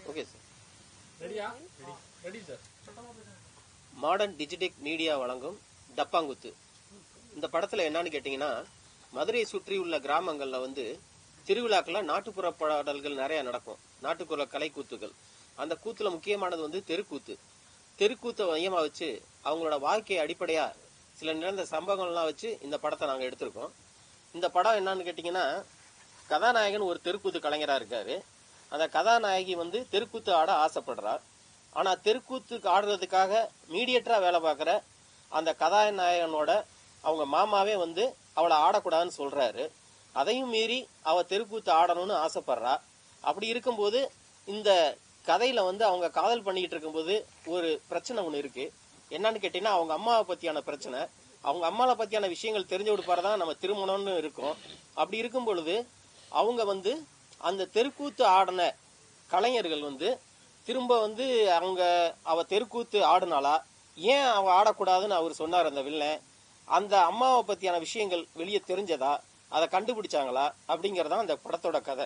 Okay sir ரெடியா ready sir Modern Digitech Media வழங்கும் டப்பாங்குத்து இந்த படத்துல என்னன்னு கேட்டீங்கன்னா மதுரையை சுற்றி உள்ள கிராமங்கள்ல வந்து திருவிழாக்கள்ல நாட்டுப்புற பாடல்கள் நிறைய நடக்கும் நாட்டுப்புற கலைக்கூத்துகள் அந்த கூத்துல முக்கியமானது வந்து தெருக்கூத்து தெருக்கூத்தை மையமா வச்சு அவங்களோட வாழ்க்கையை அடிப்படையா சில நிகழ்ந்த சம்பவங்கள்லாம் வச்சு இந்த படத்தை நாங்க எடுத்திருக்கோம் இந்த படம் என்னன்னு கேட்டீங்கன்னா கதாநாயகன் ஒரு தெருக்கூத்து கலைஞரா இருக்காரு அந்த கதாநாயகி வந்து தெருக்கூத்து ஆட ஆசைப்படுறா ஆனா தெருக்கூத்துக்கு ஆடுறதுக்காக மீடியேட்டரா வேலை பார்க்குற அந்த கதாநாயகனோட அவங்க மாமாவே வந்து அவளை ஆடக்கூடாதுன்னு சொல்றாரு அதையும் மீறி அவ தெருக்கூத்து ஆடணும்னு ஆசைப்படுறா அப்படி இருக்கும்போது இந்த கதையில வந்து அவங்க காதல் பண்ணிக்கிட்டு இருக்கும்போது ஒரு பிரச்சனை ஒன்று இருக்கு என்னன்னு கேட்டீங்கன்னா அவங்க அம்மாவை பத்தியான பிரச்சனை அவங்க அம்மாவை பத்தியான விஷயங்கள் தெரிஞ்சு கொடுப்பாருதான் நம்ம திருமணம்னு இருக்கோம் அப்படி இருக்கும் பொழுது அவங்க வந்து அந்த தெருக்கூத்து ஆடின கலைஞர்கள் வந்து திரும்ப வந்து அவங்க அவ தெருக்கூத்து ஆடுனாளா ஏன் அவ ஆடக்கூடாதுன்னு அவர் சொன்னார் அந்த வில்லன் அந்த அம்மாவை பத்தியான விஷயங்கள் வெளியே தெரிஞ்சதா அதை கண்டுபிடிச்சாங்களா அப்படிங்கறதா அந்த படத்தோட கதை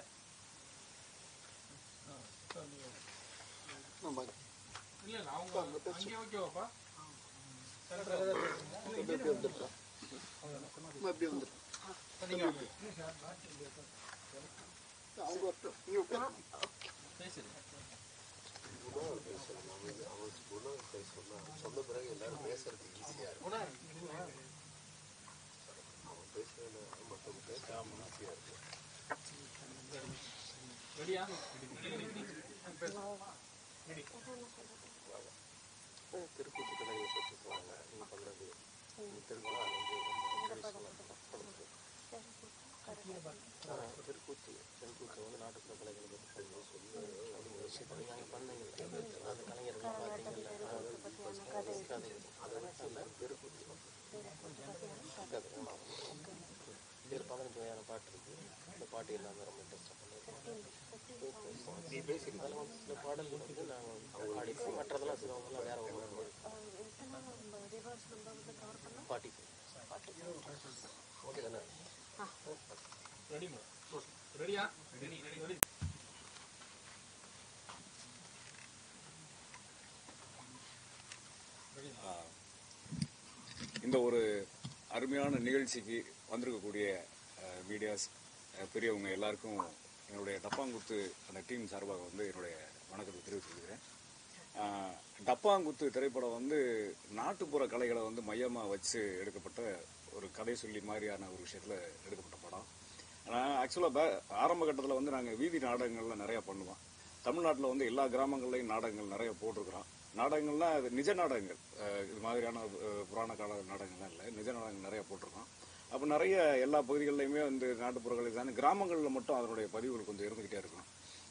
இல்ல இல்ல அவங்க அங்கே ஓகேவாப்பா நீங்க வாங்க. பேசுங்க ரெடியா தெருக்கூத்து கலைகளை பற்றி சொல்லுவாங்க நீங்க பண்றது தெருக்கூத்து தெருக்கூத்து வந்து நாட்டுப்புற கலைகளை பற்றி சொல்லி சொல்லி அப்படிங்கிற விஷயத்தை நீங்கள் பண்ணீங்க அந்த கலைஞர்கள் பார்த்தீங்கல்ல கதை அதை மட்டும் இல்லை தெருக்கூத்து கதை இதில் பதினஞ்சு வகையான பாட்டு இருக்கு இந்த பாட்டு எல்லாமே ரொம்ப இன்ட்ரெஸ்டாக பண்ணியிருக்கோம் நீ பேசி அதில் வந்து சில பாடல்கள் வந்து நாங்கள் பாடிப்போம் மற்றதெல்லாம் சிலவங்கலாம் வேற ஒரு பாட்டி ஓகே தானே ரெடி மேடம் ரெடியா ரெடி ரெடி இந்த ஒரு அருமையான நிகழ்ச்சிக்கு வந்திருக்கக்கூடிய மீடியாஸ் பெரியவங்க எல்லாருக்கும் என்னுடைய டப்பாங்குத்து அந்த டீம் சார்பாக வந்து என்னுடைய வணக்கத்தை தெரிவித்துக்கிறேன் அஹ், டப்பாங்குத்து திரைப்படம் வந்து நாட்டுப்புற கலைகளை வந்து மையமாக வச்சு எடுக்கப்பட்ட ஒரு கதை சொல்லி மாதிரியான ஒரு விஷயத்தில் எடுக்கப்பட்ட படம் ஆக்சுவலாக ஆரம்ப கட்டத்தில் வந்து நாங்கள் வீதி நாடகங்கள்லாம் நிறையா பண்ணுவோம் தமிழ்நாட்டில் வந்து எல்லா கிராமங்கள்லையும் நாடகங்கள் நிறைய போட்டிருக்கிறோம் நாடகங்கள்னா அது நிஜ நாடகங்கள் அஹ் இது மாதிரியான அஹ், புராண கால நாடகங்கள்லாம் இல்லை நிஜ நாடகங்கள் நிறைய போட்டிருக்கோம் அப்போ நிறைய எல்லா பகுதிகளிலையுமே வந்து நாட்டுப்புறங்கள் தானே கிராமங்களில் மட்டும் அதனுடைய பதிவுகள் கொஞ்சம் இருந்துக்கிட்டே இருக்கும்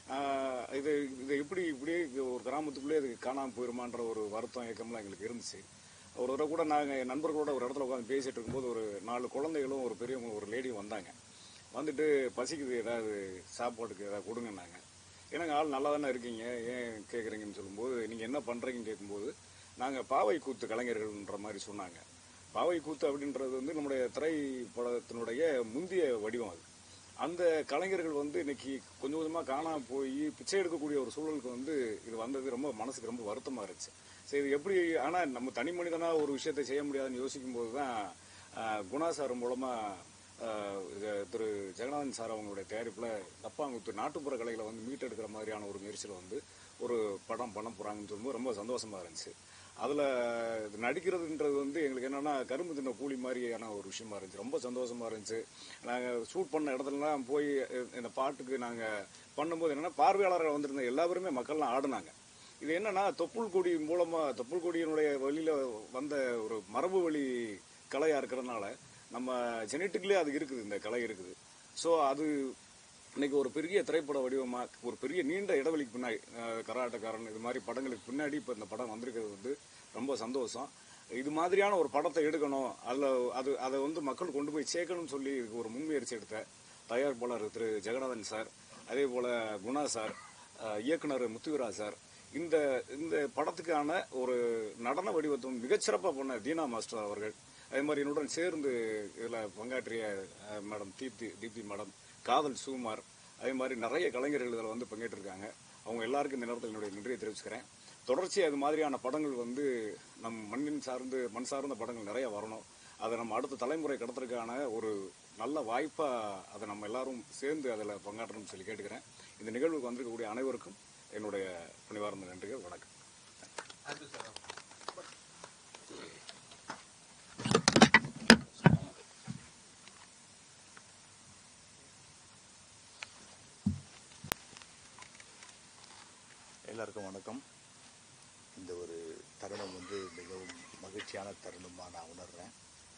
ஆஹ் இது இது எப்படி இப்படியே இது ஒரு கிராமத்துக்குள்ளே இது காணாமல் போயிருமான்ற ஒரு வருத்தம் ஏக்கம்லாம் எங்களுக்கு இருந்துச்சு ஒரு தடவை கூட நாங்கள் என் நண்பர்களோட ஒரு இடத்துல உட்காந்து பேசிட்டு இருக்கும்போது ஒரு நாலு குழந்தைகளும் ஒரு பெரியவங்க ஒரு லேடியும் வந்தாங்க வந்துட்டு பசிக்குது ஏதாவது சாப்பாட்டுக்கு ஏதாவது கொடுங்கன்னாங்க எனக்கு ஆள் நல்லா தானே இருக்கீங்க ஏன் கேட்குறீங்கன்னு சொல்லும்போது நீங்கள் என்ன பண்ணுறீங்கன்னு கேட்கும்போது நாங்கள் பாவை கூத்து கலைஞர்கள்ன்ற மாதிரி சொன்னாங்க பாவை கூத்து அப்படின்றது வந்து நம்முடைய திரைப்படத்தினுடைய முந்திய வடிவம் அது அந்த கலைஞர்கள் வந்து இன்னைக்கு கொஞ்சம் கொஞ்சமாக காணாம போய் பிச்சை எடுக்கக்கூடிய ஒரு சூழலுக்கு வந்து இது வந்தது ரொம்ப மனசுக்கு ரொம்ப வருத்தமாக இருந்துச்சு சரி இது எப்படி ஆனால் நம்ம தனி மனிதனாக ஒரு விஷயத்தை செய்ய முடியாதுன்னு யோசிக்கும் போது தான் குணா சார் மூலமாக ஆஹ் இது திரு ஜெகநாதன் சார் அவங்களுடைய தயாரிப்பில் தப்பாங்குத்து நாட்டுப்புற கலைகளை வந்து மீட்டெடுக்கிற மாதிரியான ஒரு முயற்சியில் வந்து ஒரு படம் பண்ண போகிறாங்கன்னு சொல்லும்போது ரொம்ப சந்தோஷமா இருந்துச்சு அதில் நடிக்கிறதுன்றது வந்து எங்களுக்கு என்னன்னா கரும்பு தின்ன கூலி மாதிரியான ஒரு விஷயமா இருந்துச்சு ரொம்ப சந்தோஷமா இருந்துச்சு நாங்கள் ஷூட் பண்ண இடத்துலலாம் போய் அஹ், இந்த பாட்டுக்கு நாங்கள் பண்ணும்போது என்னன்னா பார்வையாளர்கள் வந்திருந்த எல்லா பேருமே மக்கள்லாம் ஆடினாங்க இது என்னன்னா தொப்புள் கொடி மூலமா தொப்புள் கொடியினுடைய வழியில வந்த ஒரு மரபு வழி கலையா இருக்கிறதுனால நம்ம ஜெனட்டிக்லேயே அது இருக்குது இந்த கலை இருக்குது ஸோ அது இன்னைக்கு ஒரு பெரிய திரைப்பட வடிவமா ஒரு பெரிய நீண்ட இடைவெளிக்கு பின்னாடி அஹ், கராட்டக்காரன் இது மாதிரி படங்களுக்கு பின்னாடி இப்போ இந்த படம் வந்திருக்கிறது வந்து ரொம்ப சந்தோஷம் இது மாதிரியான ஒரு படத்தை எடுக்கணும் அதில் அது அதை வந்து மக்கள் கொண்டு போய் சேர்க்கணும்னு சொல்லி இதுக்கு ஒரு முன்முயற்சி எடுத்த தயாரிப்பாளர் திரு ஜெகநாதன் சார் அதே போல குணா சார் அஹ், இயக்குனர் முத்துவீரா சார் இந்த இந்த படத்துக்கான ஒரு நடன வடிவத்தை மிகச்சிறப்பாக பண்ண தீனா மாஸ்டர் அவர்கள் அதே மாதிரி என்னுடன் சேர்ந்து இதில் பங்காற்றிய அஹ், மேடம் தீப்தி தீப்தி மேடம் காதல் சுகுமார் அதே மாதிரி நிறைய கலைஞர்கள் இதில் வந்து பங்கேற்றிருக்காங்க அவங்க எல்லாருக்கும் இந்த நேரத்தில் என்னுடைய நன்றியை தெரிவிச்சுக்கிறேன் தொடர்ச்சி அது மாதிரியான படங்கள் வந்து நம் மண்ணின் சார்ந்து மண் சார்ந்த படங்கள் நிறைய வரணும் அதை நம்ம அடுத்த தலைமுறை கடத்துறதுக்கான ஒரு நல்ல வாய்ப்பா அதை நம்ம எல்லாரும் சேர்ந்து அதில் பங்காற்றணும்னு சொல்லி கேட்டுக்கிறேன் இந்த நிகழ்வுக்கு வந்திருக்கக்கூடிய அனைவருக்கும் என்னுடைய பணிவார்ந்த நன்றிகள் வணக்கம் தேங்க்யூ சார் எல்லாருக்கும் வணக்கம் இந்த ஒரு தருணம் வந்து மிகவும் மகிழ்ச்சியான தருணமாக நான் உணர்றேன்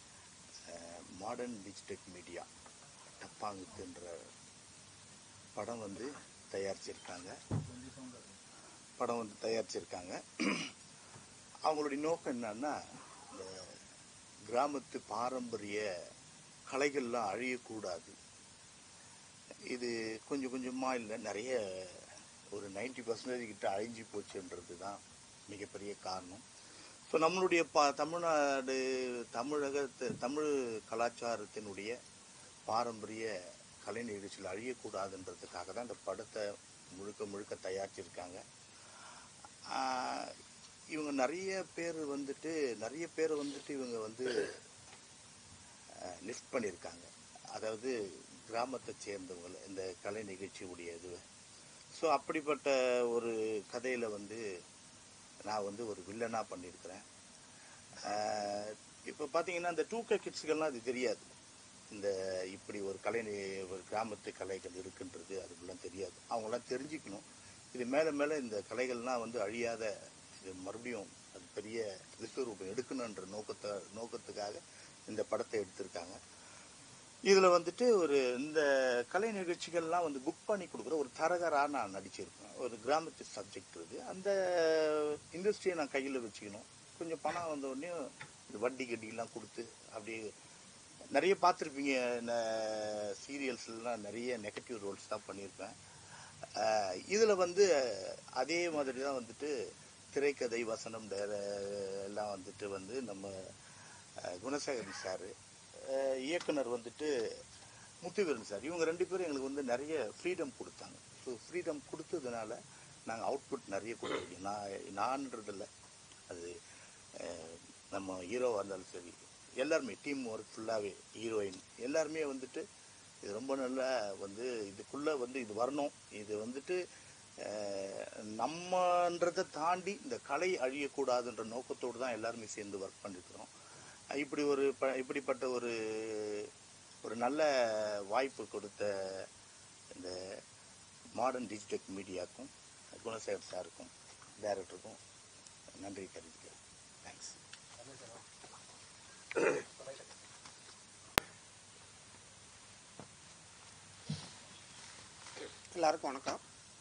மாடர்ன் டிஜிட்டல் மீடியா டப்பாங்குத்துன்ற படம் வந்து தயாரிச்சிருக்காங்க படம் வந்து தயாரிச்சிருக்காங்க அவங்களுடைய நோக்கம் என்னன்னா இந்த கிராமத்து பாரம்பரிய கலைகள்லாம் அழியக்கூடாது இது கொஞ்சம் கொஞ்சமாக இல்லை நிறைய ஒரு 90% பர்சன்டேஜ் கிட்ட அழிஞ்சு போச்சுன்றது தான் மிகப்பெரிய காரணம் ஸோ நம்மளுடைய பா தமிழ்நாடு தமிழகத்து தமிழ் கலாச்சாரத்தினுடைய பாரம்பரிய கலை நிகழ்ச்சிகள் அழியக்கூடாதுன்றதுக்காக தான் இந்த படத்தை முழுக்க முழுக்க தயாரிச்சிருக்காங்க ஆஹ் இவங்க நிறைய பேர் வந்துட்டு நிறைய பேர் வந்துட்டு இவங்க வந்து லிஸ்ட் பண்ணியிருக்காங்க அதாவது கிராமத்தை சேர்ந்தவங்க இந்த கலை நிகழ்ச்சியுடைய இது ஸோ அப்படிப்பட்ட ஒரு கதையில் வந்து நான் வந்து ஒரு வில்லனாக பண்ணியிருக்கிறேன் இப்போ பார்த்தீங்கன்னா இந்த டூ கே கிட்ஸுக்கெல்லாம் அது தெரியாது இந்த இப்படி ஒரு கலை நி- ஒரு கிராமத்து கலைகள் இருக்குன்றது அதுக்கெல்லாம் தெரியாது அவங்களாம் தெரிஞ்சுக்கணும் இது மேலே மேலே இந்த கலைகள்லாம் வந்து அழியாத இது மறுபடியும் அது பெரிய விஸ்வரூபம் எடுக்கணுன்ற நோக்கத்தை நோக்கத்துக்காக இந்த படத்தை எடுத்திருக்காங்க இதுல வந்துட்டு ஒரு இந்த கலை நிகழ்ச்சிகள்லாம் வந்து புக் பண்ணி கொடுக்குற ஒரு தரகரா நான் நடிச்சிருப்பேன் ஒரு கிராமத்து சப்ஜெக்ட் இருக்கு அந்த இண்டஸ்ட்ரியை நான் கையில் வச்சுக்கணும் கொஞ்சம் பணம் வந்த உடனே இந்த வட்டி கட்டிலாம் கொடுத்து அப்படியே நிறைய பார்த்துருப்பீங்க சீரியல்ஸ்லாம் நிறைய நெகட்டிவ் ரோல்ஸ் தான் பண்ணியிருப்பேன் ஆஹ் இதுல வந்து அதே மாதிரி தான் வந்துட்டு திரைக்கதை வசனம் டைர- எல்லாம் வந்துட்டு வந்து நம்ம ஆஹ் குணசேகரன் சார் இயக்குனர் வந்துட்டு முத்துவீரன் சார் இவங்க ரெண்டு பேரும் எங்களுக்கு வந்து நிறைய ஃப்ரீடம் கொடுத்தாங்க ஸோ ஃப்ரீடம் கொடுத்ததுனால நாங்கள் அவுட்புட் நிறைய கொடுக்க முடியும் நான் நான்றதில்ல அது அஹ், நம்ம ஹீரோவாக இருந்தாலும் சரி எல்லாருமே டீம் ஒர்க் ஃபுல்லாகவே ஹீரோயின் எல்லாருமே வந்துட்டு இது ரொம்ப நல்லா வந்து இதுக்குள்ளே வந்து இது வரணும் இது வந்துட்டு அஹ், நம்மன்றதை தாண்டி இந்த கலை அழியக்கூடாதுன்ற நோக்கத்தோடு தான் எல்லாருமே சேர்ந்து ஒர்க் பண்ணிருக்கிறோம் இப்படி ஒரு ப- இப்படிப்பட்ட ஒரு ஒரு நல்ல வாய்ப்பு கொடுத்த இந்த மாடர்ன் டிஜிட்டல் மீடியாக்கும் குணசேகர் சாருக்கும் டைரக்டருக்கும் நன்றி தெரிவிக்கிறேன் தேங்க்ஸ் எல்லாருக்கும் வணக்கம்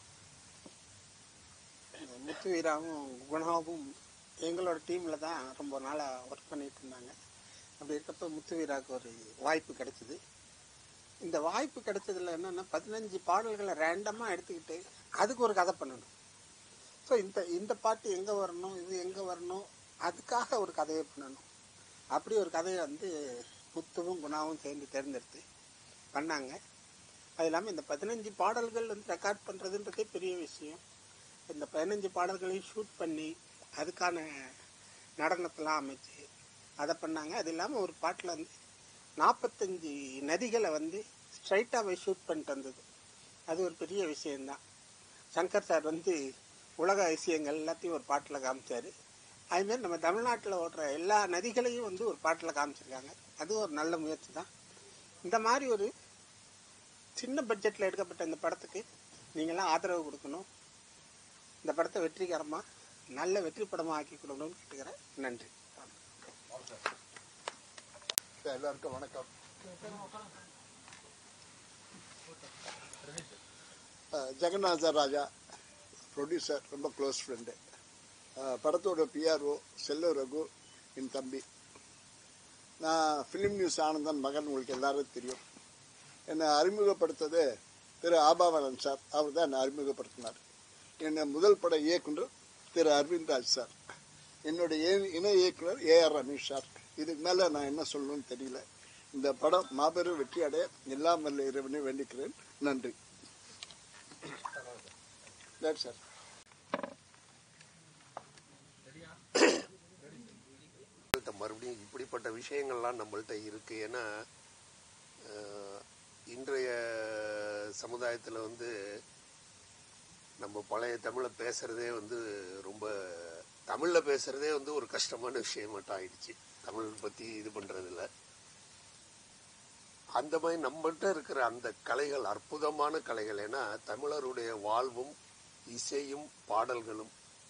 முத்துவீராவும் குணாவும் எங்களோட டீமில் தான் ரொம்ப நாளாக ஒர்க் பண்ணிட்டு இருந்தாங்க அப்படி இருக்கப்ப முத்துவீராவுக்கு ஒரு வாய்ப்பு கிடைச்சிது இந்த வாய்ப்பு கிடைச்சதுல என்னன்னா பதினஞ்சு பாடல்களை ரேண்டமாக எடுத்துக்கிட்டு அதுக்கு ஒரு கதை பண்ணணும் ஸோ இந்த இந்த பாட்டு எங்கே வரணும் இது எங்கே வரணும் அதுக்காக ஒரு கதையை பண்ணணும் அப்படி ஒரு கதையை வந்து முத்துவும் குணாவும் சேர்ந்து தேர்ந்தெடுத்து பண்ணாங்க அது இல்லாமல் இந்த பதினஞ்சு பாடல்கள் வந்து ரெக்கார்ட் பண்ணுறதுன்றதே பெரிய விஷயம் இந்த பதினஞ்சு பாடல்களையும் ஷூட் பண்ணி அதுக்கான நடனத்தெல்லாம் அமைச்சு அதை பண்ணாங்க அது இல்லாமல் ஒரு பாட்டில் வந்து நாற்பத்தஞ்சு நதிகளை வந்து ஸ்ட்ரைட்டாகவே ஷூட் பண்ணிட்டு வந்தது அது ஒரு பெரிய விஷயம்தான் சங்கர் சார் வந்து உலக அதிசயங்கள் எல்லாத்தையும் ஒரு பாட்டில் காமிச்சாரு அதுமாரி நம்ம தமிழ்நாட்டில் ஓடுற எல்லா நதிகளையும் வந்து ஒரு பாட்டில் காமிச்சிருக்காங்க அது ஒரு நல்ல முயற்சி தான் இந்த மாதிரி ஒரு சின்ன பட்ஜெட்டில் எடுக்கப்பட்ட இந்த படத்துக்கு நீங்களாம் ஆதரவு கொடுக்கணும் இந்த படத்தை வெற்றிகரமாக நல்ல வெற்றி படமாக ஆக்கி கொடுக்கணும்னு கேட்டுக்கிறேன் நன்றி எல்லாருக்கும் வணக்கம் அஹ் ஜெகநாத ராஜா ப்ரொடியூசர் ரொம்ப க்ளோஸ் ஃப்ரெண்டு படத்தோட பிஆர்ஓ செல்ல ரகு என் தம்பி நான் ஃபிலிம் நியூஸ் ஆனந்தன் மகன் உங்களுக்கு எல்லாரும் தெரியும் என்னை அறிமுகப்படுத்தது திரு ஆபாவரன் சார் அவர் தான் என்னை அறிமுகப்படுத்தினார் என்னை முதல் பட இயக்குனர் திரு அரவிந்த் ராஜ் சார் என்னுடைய இணை- இணை இயக்குனர் ஏஆர் ரமேஷ் சார் இதுக்கு மேலே நான் என்ன சொல்லணும்னு தெரியல இந்த படம் மாபெரும் வெற்றி அடைய எல்லாம் வல்ல இறைவனை வேண்டிக்கிறேன் நன்றி ரைட் சார் நம்மள்ட்ட மறுபடியும் இப்படிப்பட்ட விஷயங்கள்லாம் நம்மள்ட்ட இருக்கு ஏன்னா அஹ், இன்றைய சமுதாயத்தில் வந்து நம்ம பழைய தமிழை பேசுறதே வந்து ரொம்ப தமிழில் பேசுறதே வந்து ஒரு கஷ்டமான விஷயம் மட்டும் ஆயிடுச்சு தமிழ் பற்றி இது பண்றதில்ல அந்த மாதிரி நம்மள்ட்ட இருக்கிற அந்த கலைகள் அற்புதமான கலைகள் ஏன்னா தமிழருடைய வாழ்வும் இசையும் பாடல்களும்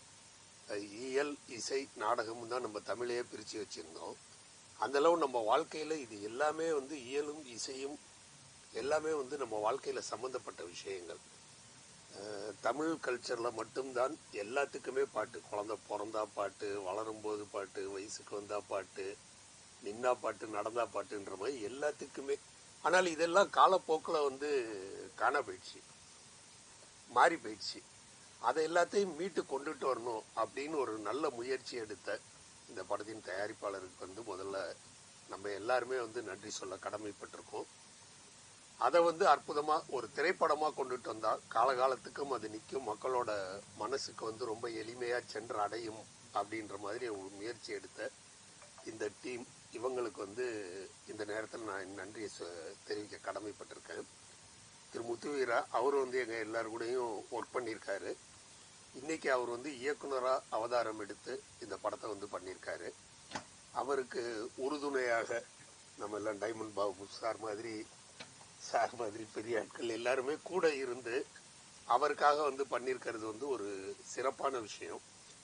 அஹ் இயல் இசை நாடகமும் தான் நம்ம தமிழையே பிரித்து வச்சிருந்தோம் அந்த அளவு நம்ம வாழ்க்கையில் இது எல்லாமே வந்து இயலும் இசையும் எல்லாமே வந்து நம்ம வாழ்க்கையில் சம்மந்தப்பட்ட விஷயங்கள் அஹ் தமிழ் கல்ச்சரில் மட்டும்தான் எல்லாத்துக்குமே பாட்டு குழந்தை பிறந்தா பாட்டு வளரும்போது பாட்டு வயசுக்கு வந்தா பாட்டு நின்னா பாட்டு நடந்தா பாட்டுன்ற மாதிரி எல்லாத்துக்குமே ஆனால் இதெல்லாம் காலப்போக்கில் வந்து காண போயிடுச்சு மாறி போயிடுச்சு அதை எல்லாத்தையும் மீட்டு கொண்டுட்டு வரணும் அப்படின்னு ஒரு நல்ல முயற்சி எடுத்த இந்த படத்தின் தயாரிப்பாளருக்கு வந்து முதல்ல நம்ம எல்லாருமே வந்து நன்றி சொல்ல கடமைப்பட்டிருக்கோம் அதை வந்து அற்புதமா ஒரு திரைப்படமா கொண்டுட்டு வந்தா காலகாலத்துக்கும் அது நிற்கும் மக்களோட மனசுக்கு வந்து ரொம்ப எளிமையா சென்று அடையும் அப்படின்ற மாதிரி ஒரு முயற்சி எடுத்த இந்த டீம் இவங்களுக்கு வந்து இந்த நேரத்தில் நான் நன்றியை சொ- தெரிவிக்க கடமைப்பட்டிருக்கேன் திரு முத்துவீரா அவர் வந்து எங்க எல்லாரு கூடயும் ஒர்க் பண்ணியிருக்காரு இன்னைக்கு அவர் வந்து இயக்குனரா அவதாரம் எடுத்து இந்த படத்தை வந்து பண்ணியிருக்காரு அவருக்கு உறுதுணையாக நம்ம எல்லாம் டைமண்ட் பாபு சார் மாதிரி சார் மாதிரி பெரிய ஆட்கள் எல்லாருமே கூட இருந்து அவருக்காக வந்து பண்ணியிருக்கிறது வந்து ஒரு சிறப்பான விஷயம்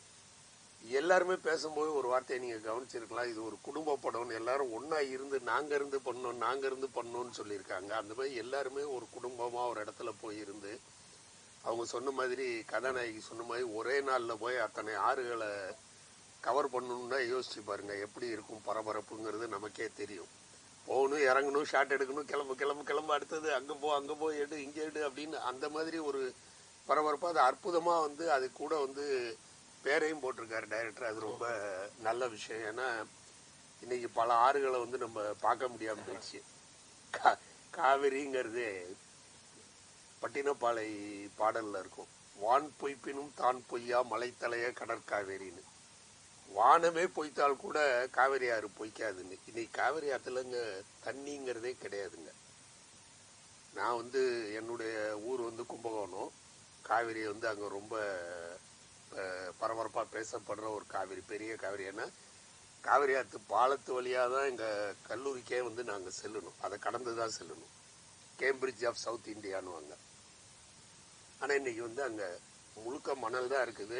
எல்லாருமே பேசும்போது ஒரு வார்த்தையை நீங்க கவனிச்சிருக்கலாம் இது ஒரு குடும்ப படம்னு எல்லாரும் ஒண்ணா இருந்து நாங்க இருந்து பண்ணோம் நாங்க இருந்து பண்ணோம்னு சொல்லியிருக்காங்க அந்த மாதிரி எல்லாருமே ஒரு குடும்பமா ஒரு இடத்துல போய் இருந்து அவங்க சொன்ன மாதிரி கதாநாயகி சொன்ன மாதிரி ஒரே நாள்ல போய் அத்தனை ஆறுகளை கவர் பண்ணணும்னா யோசிச்சு பாருங்க எப்படி இருக்கும் பரபரப்புங்கிறது நமக்கே தெரியும் போகணும் இறங்கணும் ஷாட் எடுக்கணும் கிளம்பு கிளம்பு கிளம்பு அடுத்தது அங்க போ அங்க போ எடு இங்க எடு அப்படின்னு அந்த மாதிரி ஒரு பரபரப்பா அது அற்புதமா வந்து அது கூட வந்து பேரையும் போட்டிருக்காரு டைரக்டர் அது ரொம்ப நல்ல விஷயம் ஏன்னா இன்னைக்கு பல ஆறுகளை வந்து நம்ம பார்க்க முடியாம போயிடுச்சு கா- காவிரிங்கிறது பட்டினப்பாலை பாடல்ல இருக்கும் வான் பொய்ப்பினும் தான் பொய்யா மலைத்தலைய கடற்காவேரின்னு வானமே பொய்த்தால் கூட காவிரி ஆறு பொய்க்காதுன்னு இன்னைக்கு காவிரி ஆத்துலங்க தண்ணிங்கிறதே கிடையாதுங்க நான் வந்து என்னுடைய ஊர் வந்து கும்பகோணம் காவிரி வந்து அங்க ரொம்ப அஹ், பரபரப்பா பேசப்படுற ஒரு காவிரி பெரிய காவிரி ஏன்னா காவிரி ஆத்து பாலத்து வழியா தான் எங்க கல்லூரிக்கே வந்து நாங்க செல்லணும் அதை கடந்து தான் செல்லணும் கேம்பிரிட்ஜ் ஆஃப் சவுத் இந்தியான்னு ஆனா இன்னைக்கு வந்து அங்க முழுக்க மணல் தான் இருக்குது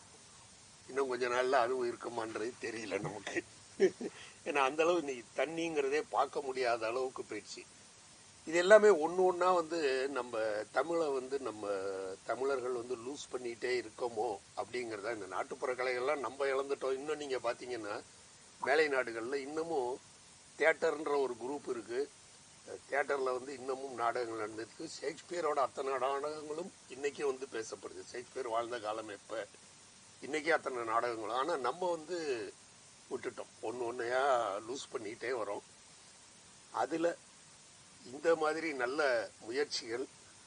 இன்னும் கொஞ்ச நாள்ல அதுவும் இருக்குமான்றது தெரியல நமக்கு ஏன்னா அந்த அளவு இன்னைக்கு தண்ணிங்கிறதே பார்க்க முடியாத அளவுக்கு போயிடுச்சு இது எல்லாமே ஒண்ணு ஒண்ணா வந்து நம்ம தமிழை வந்து நம்ம தமிழர்கள் வந்து லூஸ் பண்ணிட்டே இருக்கோமோ அப்படிங்கறத இந்த நாட்டுப்புற கலைகள்லாம் நம்ம இழந்துட்டோம் இன்னும் நீங்க பாத்தீங்கன்னா மேலை நாடுகள்ல இன்னமும் தியேட்டர்ன்ற ஒரு குரூப் இருக்கு தியேட்டர்ல வந்து இன்னமும் நாடகங்கள் நடந்திருக்கு ஷேக்ஸ்பியரோட அத்தனை நாடகங்களும் இன்னைக்கு வந்து பேசப்படுது ஷேக்ஸ்பியர் வாழ்ந்த காலம் எப்ப இன்னைக்கு அத்தனை நாடகங்களும் ஆனா நம்ம வந்து விட்டுட்டோம் ஒன்னு ஒன்னையா லூஸ் பண்ணிட்டே வரோம் அதுல இந்த மாதிரி நல்ல முயற்சிகள்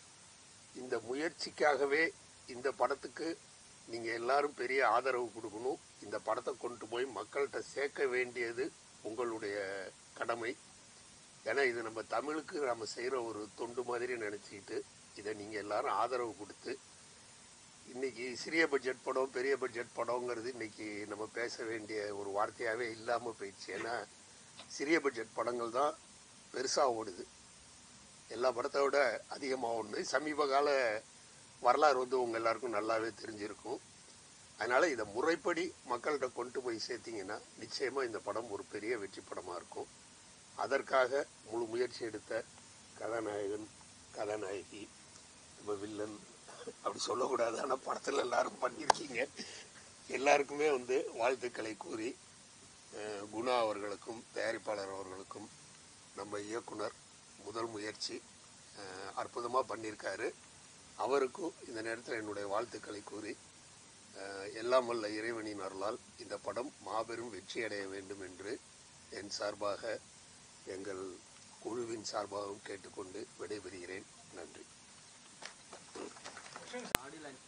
இந்த முயற்சிக்காகவே இந்த படத்துக்கு நீங்க எல்லாரும் பெரிய ஆதரவு கொடுக்கணும் இந்த படத்தை கொண்டு போய் மக்கள்கிட்ட சேர்க்க வேண்டியது உங்களுடைய கடமை ஏன்னா இது நம்ம தமிழுக்கு நம்ம செய்யற ஒரு தொண்டு மாதிரி நினைச்சுக்கிட்டு இதை நீங்க எல்லாரும் ஆதரவு கொடுத்து இன்னைக்கு சிறிய பட்ஜெட் படம் பெரிய பட்ஜெட் படம்ங்கிறது இன்னைக்கு நம்ம பேச வேண்டிய ஒரு வார்த்தையாவே இல்லாம போயிடுச்சு ஏன்னா சிறிய பட்ஜெட் படங்கள் தான் பெருசா ஓடுது எல்லா படத்தை விட அதிகமா ஓடுது சமீப கால வரலாறு வந்து உங்க எல்லாருக்கும் நல்லாவே தெரிஞ்சிருக்கும் அதனால இதை முறைப்படி மக்கள்கிட்ட கொண்டு போய் சேர்த்தீங்கன்னா நிச்சயமா இந்த படம் ஒரு பெரிய வெற்றி படமா இருக்கும் அதற்காக முழு முயற்சி எடுத்த கதாநாயகன் கதாநாயகி நம்ம வில்லன் அப்படி சொல்லக்கூடாது ஆனா படத்துல எல்லாரும் பண்ணியிருக்கீங்க எல்லாருக்குமே வந்து வாழ்த்துக்களை கூறி அஹ், குணா அவர்களுக்கும் தயாரிப்பாளர் அவர்களுக்கும் நம்ம இயக்குனர் முதல் முயற்சி அஹ், அற்புதமா பண்ணியிருக்காரு அவருக்கும் இந்த நேரத்தில் என்னுடைய வாழ்த்துக்களை கூறி அஹ், எல்லாம் வல்ல இறைவனின் அருளால் இந்த படம் மாபெரும் வெற்றி அடைய வேண்டும் என்று என் சார்பாக எங்கள் குழுவின் சார்பாகவும் கேட்டுக்கொண்டு விடைபெறுகிறேன் நன்றி ஆடியோ லான்ச் பண்ணிங்க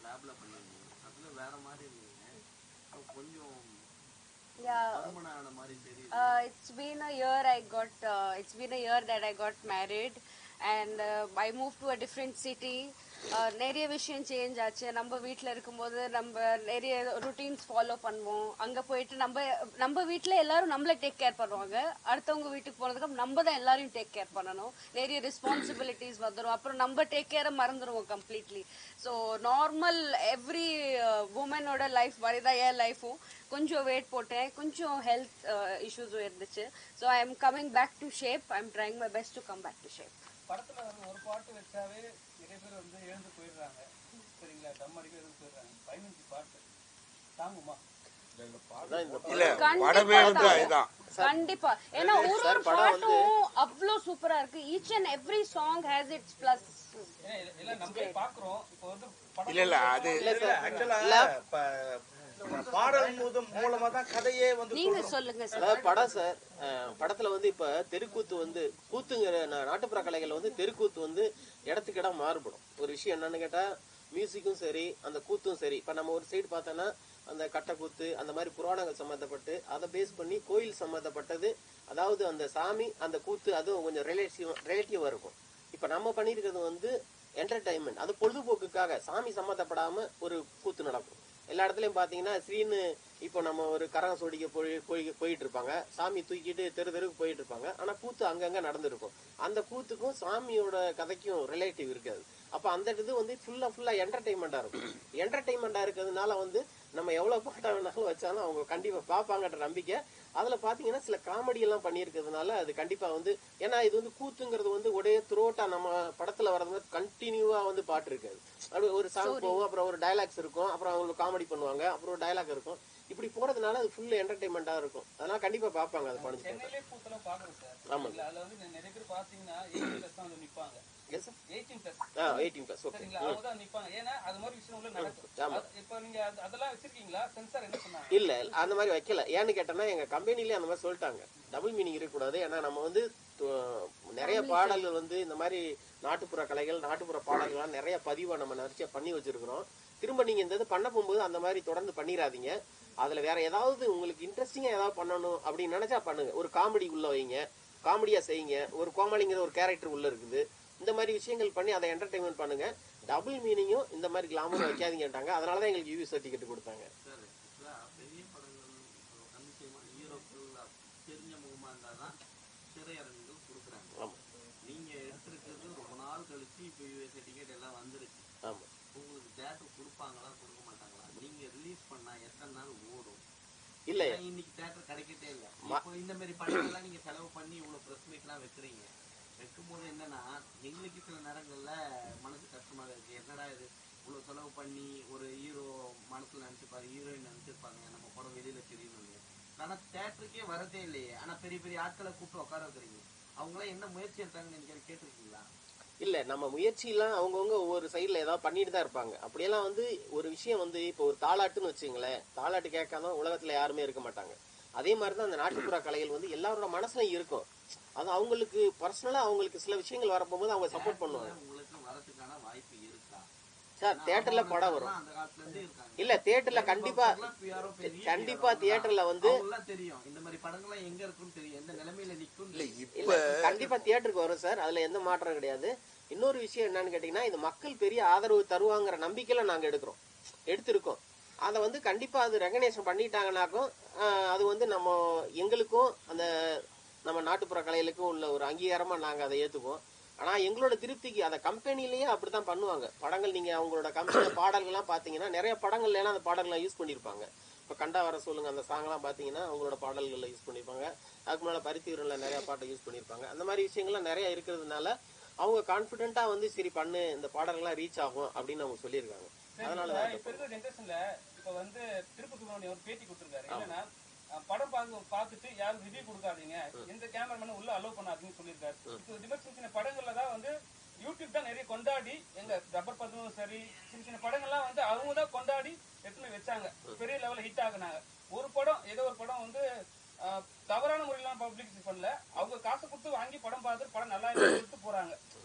லேப்ல பண்ணியிருந்தீங்க அதுல வேற மாதிரி இருந்தீங்க அப்ப கொஞ்சம் Yeah. பருமனான ஆன மாதிரி தெரியுது Uh, it's been a year I got, uh, it's been a year that I got married and uh, I moved to a different city. Uh, நிறைய விஷயம் சேஞ்ச் ஆச்சு நம்ம வீட்டில் இருக்கும்போது நம்ம நிறைய ருட்டீன்ஸ் ஃபாலோ பண்ணுவோம் அங்கே போயிட்டு நம்ம நம்ம வீட்டில் எல்லாரும் நம்மள டேக் கேர் பண்ணுவாங்க அடுத்தவங்க வீட்டுக்கு போனதுக்கு நம்ம தான் எல்லாரையும் டேக் கேர் பண்ணணும் நிறைய ரெஸ்பான்சிபிலிட்டிஸ் வந்துடும் அப்புறம் நம்ம டேக் கேரை மறந்துடுவோம் கம்ப்ளீட்லி ஸோ நார்மல் எவ்ரி உமனோட லைஃப் மாதிரி தான் என் லைஃபும் கொஞ்சம் வெயிட் போட்டேன் கொஞ்சம் ஹெல்த் இஷ்யூஸும் இருந்துச்சு so I am coming back to shape I am trying my best to come back to shape படத்துல வந்து ஒரு பாட்டு வச்சாவே நிறைய பேர் வந்து எழுந்து போயிடுறாங்க சரிங்களா தம் அடிக்க எழுந்து போயிடுறாங்க பதினஞ்சு பாட்டு தாங்குமா அதான் இந்த இல்ல கண்டிப்பா படமே வந்து தான். அதுதான் கண்டிப்பா ஏன்னா ஒரு சார், ஒரு படம் வந்து- பாட்டும் அவ்வளோ சூப்பரா இருக்கு each and every song has its plus ஏன்னா இல்ல- இல்ல நம்ம பாக்குறோம் இப்போ வந்து படம் இல்ல இல்ல அது இல்ல சார் ஆக்சுவலா பாடல் மூலம் மூலமா தான் கதையே வந்து நீங்க சொல்லுங்க சார் அதாவது படம் சார் அஹ், படத்துல வந்து இப்ப தெருக்கூத்து வந்து கூத்துங்கிற நா- நாட்டுப்புற கலைகள்ல வந்து தெருக்கூத்து வந்து இடத்துக்கு இடம் மாறுபடும் ஒரு விஷயம் என்னன்னு கேட்டா மியூசிக்கும் சரி அந்த கூத்தும் சரி இப்ப நம்ம ஒரு சைடு பார்த்தோன்னா அந்த கட்டக்கூத்து அந்த மாதிரி புராணங்கள் சம்மந்தப்பட்டு அதை பேஸ் பண்ணி கோயில் சம்மந்தப்பட்டது அதாவது அந்த சாமி அந்த கூத்து அதுவும் கொஞ்சம் ரிலேட்டிவ் ரிலேட்டிவா இருக்கும் இப்ப நம்ம பண்ணியிருக்கிறது வந்து என்டர்டைன்மெண்ட் அது பொழுதுபோக்குக்காக சாமி சம்மந்தப்படாம ஒரு கூத்து நடக்கும் எல்லா இடத்துலயும் பாத்தீங்கன்னா ஸ்ரீன்னு இப்போ நம்ம ஒரு கரகம் சொடிக்க போய் போய் போயிட்டு இருப்பாங்க சாமி தூக்கிட்டு தெரு தெருக்கு போயிட்டு இருப்பாங்க ஆனா கூத்து அங்கங்க நடந்திருக்கும் அந்த கூத்துக்கும் சாமியோட கதைக்கும் ரிலேட்டிவ் இருக்காது அப்ப அந்த இது வந்து ஃபுல்லா ஃபுல்லா என்டர்டைன்மெண்டா இருக்கும் என்டர்டைன்மெண்டா இருக்கிறதுனால வந்து நம்ம எவ்வளவு பாட்டா வேணாலும் வச்சாலும் அவங்க கண்டிப்பா பாப்பாங்கன்ற நம்பிக்கை அதுல பாத்தீங்கன்னா சில காமெடி எல்லாம் பண்ணியிருக்கிறதுனால அது கண்டிப்பா வந்து ஏன்னா இது வந்து கூத்துங்கிறது வந்து ஒரே த்ரோட்டா நம்ம படத்துல வரது மாதிரி கண்டினியூவா வந்து பாட்டு இருக்காது அப்படி ஒரு சாங் போகும் அப்புறம் ஒரு டயலாக்ஸ் இருக்கும் அப்புறம் அவங்க காமெடி பண்ணுவாங்க அப்புறம் ஒரு டயலாக் இருக்கும் இப்படி போறதுனால அது ஃபுல் என்டர்டைன்மெண்டா இருக்கும் அதனால கண்டிப்பா பாப்பாங்க அது படிச்சு சென்னையிலே பூத்தெல்லாம் பாக்குறோம் சார் ஆமா. சரிங்களா? அதுல வந்து நிறைய பேர் பாத்தீங்கன்னா எயிட்டீன் பிளஸ் தான் வந்து நிப்பாங்க yes sir eighteen plus ah eighteen plus okay சரிங்களா அவங்க தான் நிப்பாங்க ஏன்னா அது மாதிரி விஷயம் உள்ள நடக்கும் ஆமா. அது- இப்ப நீங்க அது- அதெல்லாம் வச்சிருக்கீங்களா சென்சார் என்ன சொன்னாங்க இல்ல அந்த மாதிரி வைக்கல ஏன்னு கேட்டோம்னா எங்க கம்பெனிலே அந்த மாதிரி சொல்லிட்டாங்க டபுள் மீனிங் இருக்கக்கூடாது ஏன்னா நம்ம வந்து து- நிறைய பாடல்கள் வந்து இந்த மாதிரி நாட்டுப்புற கலைகள் நாட்டுப்புற பாடல்கள்லாம் நிறைய பதிவா நம்ம நிறைய பண்ணி வச்சிருக்கிறோம் திரும்ப நீங்க இந்த இது பண்ண போகும்போது அந்த மாதிரி தொடர்ந்து பண்ணிடாதீங்க அதுல வேற ஏதாவது உங்களுக்கு இன்ட்ரெஸ்டிங்கா ஏதாவது பண்ணணும் அப்படின்னு நினைச்சா பண்ணுங்க ஒரு காமெடி உள்ள வைங்க காமெடியா செய்யுங்க ஒரு கோமாளிங்கிற ஒரு கேரக்டர் உள்ள இருக்குது இந்த மாதிரி விஷயங்கள் பண்ணி அதை என்டர்டைன்மெண்ட் பண்ணுங்க டபுள் மீனிங்கும் இந்த மாதிரி கிளாமர் வைக்காதீங்கட்டாங்க அதனாலதான் எங்களுக்கு யூவி சர்டிஃபிகேட் கொடுத்தாங்க சார் ஆக்சுவலா பெரிய படங்கள் அதிசயமான ஹீரோக்கள் தெரிஞ்ச முகமா இருந்தாதான் திரையரங்குகள் கொடுக்குறாங்க ஆமா நீங்க எடுத்திருக்கிறது ரொம்ப நாள் கழிச்சு இப்போ யூஎஸ்ஏ டிக்கெட் எல்லாம் வந்துருச்சு ஆமா உங்களுக்கு தேட்டர் கொடுப்பாங்களா கொடுக்க மாட்டாங்களா நீங்க ரிலீஸ் பண்ணா எத்தனை நாள் ஓடும் இல்ல ஏன்னா இன்னைக்கு தேட்டர் கிடைக்கட்டே இல்ல இப்போ இந்த மாதிரி படங்கள்லாம் நீங்க செலவு பண்ணி இவ்வளவு பிரஸ் மீட்லாம் வைக்கிறீங்க வைக்கும்போது என்னன்னா எங்களுக்கு சில நேரங்கள்ல மனசு கஷ்டமா இருக்கு என்னடா இது இவ்வளவு செலவு பண்ணி ஒரு ஹீரோ மனசுல நினைச்சுப்பாரு ஹீரோயின் நினைச்சிருப்பாங்க நம்ம படம் வெளியில தெரியணும்னு ஆனா தேட்டருக்கே வரதே இல்லையே ஆனா பெரிய பெரிய ஆட்களை கூப்பிட்டு உட்கார வைக்கிறீங்க அவங்களாம் என்ன முயற்சி எடுத்தாங்கன்னு நீங்க கேட்டிருக்கீங்களா இல்ல நம்ம முயற்சியெல்லாம் அவங்கவுங்க ஒவ்வொரு சைடுல ஏதாவது பண்ணிட்டு தான் இருப்பாங்க அப்படியெல்லாம் வந்து ஒரு விஷயம் வந்து இப்போ ஒரு தாலாட்டுன்னு வச்சுங்களேன் தாலாட்டு கேட்காம உலகத்துல யாருமே இருக்க மாட்டாங்க அதே மாதிரி தான் அந்த நாட்டுப்புற கலைகள் வந்து எல்லாரோட மனசுலயும் இருக்கும் அது அவங்களுக்கு பர்சனலா அவங்களுக்கு சில விஷயங்கள் வரப்போகும்போது அவங்க சப்போர்ட் பண்ணுவாங்க உங்களுக்கு வரதுக்கான வாய்ப்பு இருக்கா சார் தியேட்டர்ல படம் வரும் அந்த காலத்துல இருந்தே இருக்காங்க இல்ல தியேட்டர்ல கண்டிப்பா யாரோ பெரிய கண்டிப்பா தியேட்டர்ல வந்து அவங்கெல்லாம் தெரியும் இந்த மாதிரி படங்கள்லாம் எங்க இருக்குன்னு தெரியும் எந்த நிலைமையில நிக்கும் இல்ல இல்ல இப்ப கண்டிப்பா தியேட்டருக்கு வரும் சார் அதுல எந்த மாற்றம் கிடையாது இன்னொரு விஷயம் என்னன்னு கேட்டீங்கன்னா இது மக்கள் பெரிய ஆதரவு தருவாங்கிற நம்பிக்கையில நாங்க எடுக்கிறோம் எடுத்திருக்கோம் அதை வந்து கண்டிப்பா அது ரெகனேஷன் பண்ணிட்டாங்கனாக்கும் ஆஹ், அது வந்து நம்ம எங்களுக்கும் அந்த நம்ம நாட்டுப்புற கலைகளுக்கும் உள்ள ஒரு அங்கீகாரமா நாங்க அதை ஏத்துக்குவோம் ஆனா எங்களோட திருப்திக்கு அந்த கம்பெனிலேயே அப்படித்தான் பண்ணுவாங்க படங்கள் நீங்க அவங்களோட கம்பெனி பாடல்கள்லாம் பாத்தீங்கன்னா நிறைய படங்கள்ல எல்லாம் அந்த பாடல்கள்லாம் யூஸ் பண்ணிருப்பாங்க இப்ப கண்டா வர சொல்லுங்க அந்த சாங்லாம் பாத்தீங்கன்னா அவங்களோட பாடல்கள்ல யூஸ் பண்ணிருப்பாங்க அதுக்கு மேல பருத்தியூரில் நிறைய பாட்டை யூஸ் பண்ணிருப்பாங்க அந்த மாதிரி விஷயங்கள்லாம் நிறைய இருக்கிறதுனால அவங்க கான்பிடென்ட்டா வந்து சரி பண்ணு இந்த பாடல்கள்லாம் ரீச் ஆகும் அப்படின்னு அவங்க சொல்லியிருக்காங்க அதனாலதான் இப்ப இருக்கிற ஜென்ரேஷன்ல இப்ப வந்து திருப்பதி சுப்ரமணியம் ஒரு பேட்டி கொடுத்திருக்காரு என்னன்னா அஹ், படம் பார்த்து பார்த்துட்டு யாரும் ரிவ்யூ கொடுக்காதீங்க எந்த கேமராமேனும் உள்ள அலோவ் பண்ணாதீங்கன்னு சொல்லியிருக்காரு இப்போ இது மாதிரி சின்ன சின்ன படங்கள்ல தான் வந்து யூடியூப் தான் நிறைய கொண்டாடி எங்க ரப்பர் பதமும் சரி சின்ன சின்ன படங்கள்லாம் வந்து அவங்க தான் கொண்டாடி எடுத்துன்னு போய் வச்சாங்க பெரிய லெவல்ல ஹிட் ஆகுனாங்க ஒரு படம் ஏதோ ஒரு படம் வந்து அஹ், தவறான முறையிலாம் பப்ளிசிட்டி பண்ணல அவங்க காசு கொடுத்து வாங்கி படம் பார்த்து படம் நல்லா இருக்குன்னு சொல்லிட்டு போறாங்க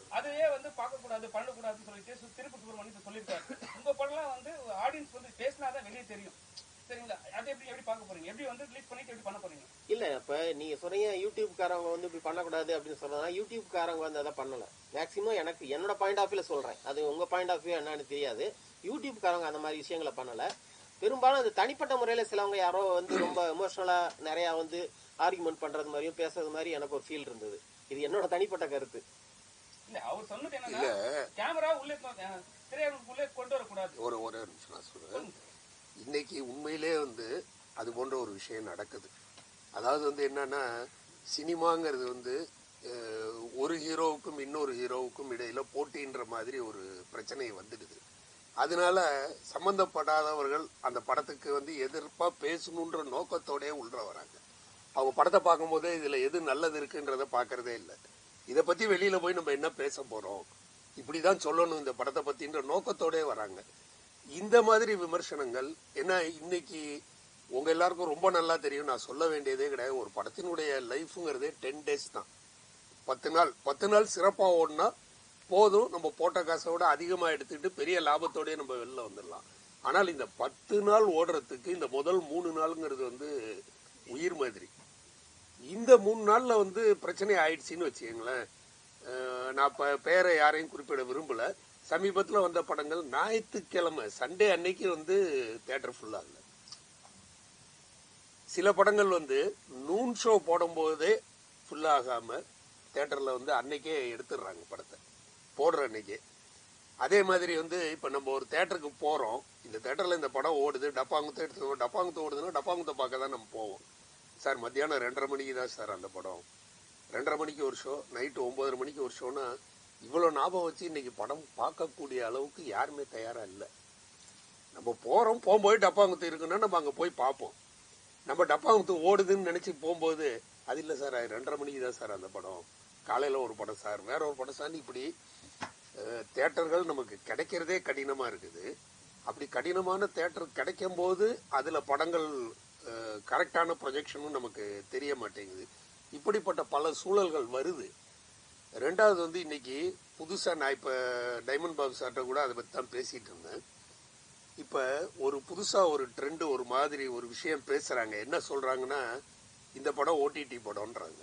அதையே வந்து பார்க்க கூடாது பண்ணக்கூடாதுன்னு சொல்லிட்டு சு- திருப்பி சுப்பிரமணியன் சொல்லியிருக்காரு உங்க படம்லாம் வந்து ஆடியன்ஸ் வந்து பேசினாதான் வெளியே தெரியும் சரிங்களா அதை எப்படி எப்படி பார்க்க போறீங்க எப்படி வந்து ரிலீஸ் பண்ணிட்டு எப்படி பண்ண போறீங்க இல்ல இப்ப நீங்க சொன்னீங்க யூடியூப் காரவங்க வந்து இப்படி பண்ணக்கூடாது அப்படின்னு சொன்னா யூடியூப் காரங்க வந்து அதை பண்ணல மேக்சிமம் எனக்கு என்னோட பாயிண்ட் ஆஃப் வியூல சொல்றேன் அது உங்க பாயிண்ட் ஆஃப் வியூ என்னன்னு தெரியாது யூடியூப் காரங்க அந்த மாதிரி விஷயங்களை பண்ணல பெரும்பாலும் அது தனிப்பட்ட முறையில சிலவங்க யாரோ வந்து ரொம்ப எமோஷனலா நிறைய வந்து ஆர்குமெண்ட் பண்றது மாதிரியும் பேசுறது மாதிரி எனக்கு ஒரு ஃபீல் இருந்தது இது என்னோட தனிப்பட்ட கருத்து இல்ல அவர் சொன்னது என்னன்னா கேமரா உள்ளே கொ- அஹ், திரையரங்குக்குள்ளே கொண்டு வரக்கூடாது ஒரு ஒரே ஒரு நிமிஷம் நான் சொல்றேன் இன்னைக்கு உண்மையிலே வந்து அது போன்ற ஒரு விஷயம் நடக்குது அதாவது வந்து என்னன்னா சினிமாங்கிறது வந்து அஹ், ஒரு ஹீரோவுக்கும் இன்னொரு ஹீரோவுக்கும் இடையில போட்டின்ற மாதிரி ஒரு பிரச்சனை வந்துடுது அதனால சம்பந்தப்படாதவர்கள் அந்த படத்துக்கு வந்து எதிர்ப்பா பேசணுன்ற நோக்கத்தோடயே உள்ள வராங்க அவங்க படத்தை பார்க்கும்போதே இதுல எது நல்லது இருக்குன்றத பாக்குறதே இல்லை இதை பத்தி வெளியில போய் நம்ம என்ன பேச போறோம் இப்படிதான் சொல்லணும் இந்த படத்தை பத்தின்ற நோக்கத்தோடயே வராங்க இந்த மாதிரி விமர்சனங்கள் ஏன்னா இன்னைக்கு உங்க எல்லாருக்கும் ரொம்ப நல்லா தெரியும் நான் சொல்ல வேண்டியதே கிடையாது ஒரு படத்தினுடைய லைஃப்ங்கிறதே டென் டேஸ் தான் பத்து நாள் பத்து நாள் சிறப்பா ஓடினா போதும் நம்ம போட்ட காசை விட அதிகமா எடுத்துக்கிட்டு பெரிய லாபத்தோடயே நம்ம வெளில வந்துடலாம் ஆனால் இந்த பத்து நாள் ஓடுறதுக்கு இந்த முதல் மூணு நாளுங்கிறது வந்து உயிர் மாதிரி இந்த மூணு நாள்ல வந்து பிரச்சனை ஆயிடுச்சுன்னு வச்சுக்கோங்களேன் அஹ் நான் இப்ப பேரை யாரையும் குறிப்பிட விரும்பல சமீபத்துல வந்த படங்கள் ஞாயிற்றுக்கிழமை சண்டே அன்னைக்கு வந்து தேட்டர் ஃபுல்லா இல்லை சில படங்கள் வந்து நூன் ஷோ போடும்போதே ஃபுல் ஆகாம தேட்டர்ல வந்து அன்னைக்கே எடுத்துடுறாங்க படத்தை போடுற அன்னைக்கே அதே மாதிரி வந்து இப்ப நம்ம ஒரு தேட்டருக்கு போறோம் இந்த தேட்டர்ல இந்த படம் ஓடுது டப்பாங்குத்த எடுத்து டப்பாங்குத்த ஓடுதுன்னா டப்பாங்குத்த பார்க்க தான் நம்ம போவோம் சார் மத்தியானம் ரெண்டரை மணிக்கு தான் சார் அந்த படம் ரெண்டரை மணிக்கு ஒரு ஷோ நைட்டு ஒன்பதரை மணிக்கு ஒரு ஷோனா இவ்வளவு ஞாபகம் வச்சு இன்னைக்கு படம் பார்க்கக்கூடிய அளவுக்கு யாருமே தயாரா இல்லை நம்ம போறோம் போகும்போது டப்பாங்குத்து இருக்குன்னா நம்ம அங்க போய் பார்ப்போம் நம்ம டப்பாங்குத்து ஓடுதுன்னு நினைச்சு போகும்போது அது இல்லை சார் அது ரெண்டரை மணிக்கு தான் சார் அந்த படம் காலையில ஒரு படம் சார் வேற ஒரு படம் சார் இப்படி அஹ், தேட்டர்கள் நமக்கு கிடைக்கிறதே கடினமா இருக்குது அப்படி கடினமான தேட்டர் கிடைக்கும் போது அதுல படங்கள் கரெக்டான ப்ரொஜெக்ஷனும் நமக்கு தெரிய மாட்டேங்குது இப்படிப்பட்ட பல சூழல்கள் வருது ரெண்டாவது வந்து இன்னைக்கு புதுசா நான் இப்ப டைமண்ட் பாபு சார்ட்ட கூட அதை பத்தி தான் பேசிட்டு இருந்தேன் இப்ப ஒரு புதுசா ஒரு ட்ரெண்ட் ஒரு மாதிரி ஒரு விஷயம் பேசுறாங்க என்ன சொல்றாங்கன்னா இந்த படம் ஓடிடி படம்ன்றாங்க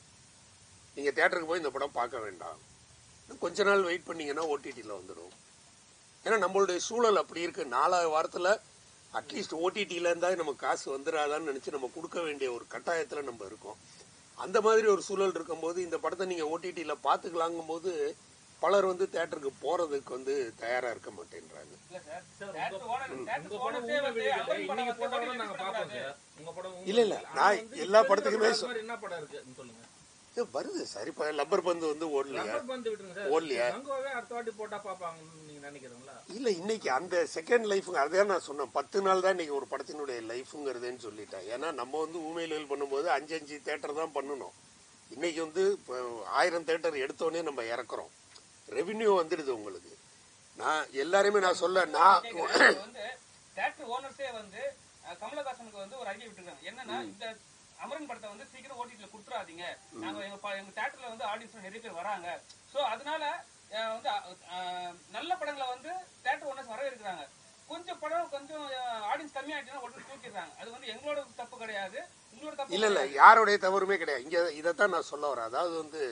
நீங்க தியேட்டருக்கு போய் இந்த படம் பார்க்க வேண்டாம் இன்னும் கொஞ்ச நாள் வெயிட் பண்ணீங்கன்னா ஓடிடியில் வந்துடும் ஏன்னா நம்மளுடைய சூழல் அப்படி இருக்கு நாலாவது வாரத்துல அட்லீஸ்ட் ஓடிடியில இருந்தா நமக்கு காசு வந்துடாதான்னு நினைச்சு நம்ம கொடுக்க வேண்டிய ஒரு கட்டாயத்துல நம்ம இருக்கோம் அந்த மாதிரி ஒரு சூழல் இருக்கும்போது இந்த படத்தை நீங்க ஓடிடியில பாத்துக்கலாங்கும் போது பலர் வந்து தேட்டருக்கு போறதுக்கு வந்து தயாரா இருக்க மாட்டேன்றாங்க இல்ல சார் தேட்டர் ஓனர் தேட்டர் ஓனர்ஸே வந்து அமரன் படம் இன்னைக்கு வந்து போட்டா கூட நாங்க release பாப்போம் பண்ணக்கூடாது. சார் உங்க படம் உங்க- இல்ல, இல்ல, நான் வந்து எல்லா இப்ப படத்துக்குமே இருக்கிற சொ- மாதிரி என்ன படம் இருக்குன்னு சொல்லுங்க இது வருது சார் இப்ப லப்பர் பந்து வந்து ஓடலையா ரப்பர் பந்து விட்டுருங்க சார் ஓடலையா கங்கோவே அடுத்த வாட்டி போட்டா பாப்பாங்கன்னு நீங்க நினைக்கிறீங்களா இல்ல இன்னைக்கு அந்த செகண்ட் லைஃப் அதான் நான் சொன்னேன் பத்து நாள் தான் இன்னைக்கு ஒரு படத்தினுடைய லைஃப்ங்கிறதுன்னு சொல்லிட்டேன் ஏன்னா நம்ம வந்து ஊமையில் பண்ணும்போது அஞ்சு அஞ்சு தேட்டர் தான் பண்ணணும் இன்னைக்கு வந்து இப்போ ஆயிரம் தேட்டர் எடுத்தோடனே நம்ம இறக்குறோம் ரெவின்யூ வந்துடுது உங்களுக்கு நான் எல்லாரையுமே நான் சொல்ல நான் கேக்குறேன். இப்ப வந்து தேட்டர் ஓனர்ஸே வந்து அஹ், கமலஹாசனுக்கு வந்து ஒரு ஐடியா விட்டுருக்காங்க என்னன்னா இந்த அமரன் படத்தை வந்து சீக்கிரம் ஓடிடில குடுத்துறாதீங்க நாங்க எங்க ப- எங்க தேட்டர்ல வந்து ஆடியன்ஸ் நிறைய பேர் வராங்க சோ அதனால அஹ், வந்து அஹ், அஹ், நல்ல படங்களை வந்து தேட்டர் ஓனர்ஸ் வரவேற்கிறாங்க கொஞ்சம் படம் கொஞ்சம் ஆடியன்ஸ் கம்மியாயிட்டுனா உடனே தூக்கிடுறாங்க அது வந்து எங்களோட தப்பு கிடையாது உங்களோட தப்பு இல்ல இல்ல கிடையாது. யாருடைய தவறுமே கிடையாது இங்க இதைத்தான் நான் சொல்ல வரேன் அதாவது வந்து